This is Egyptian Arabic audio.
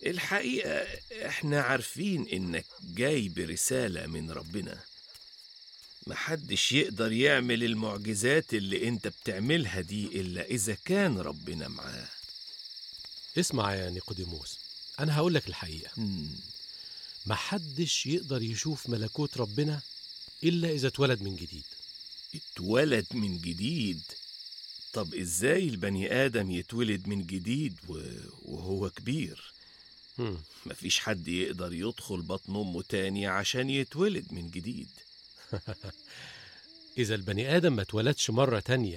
الحقيقة احنا عارفين انك جاي برسالة من ربنا محدش يقدر يعمل المعجزات اللي انت بتعملها دي الا اذا كان ربنا معاه اسمع يا نيقوديموس أنا هقول لك الحقيقة مم. محدش يقدر يشوف ملكوت ربنا إلا إذا اتولد من جديد اتولد من جديد طب ازاي البني ادم يتولد من جديد و... وهو كبير هم. مفيش حد يقدر يدخل بطن امه تاني عشان يتولد من جديد إذا البني آدم ما اتولدش مرة تانية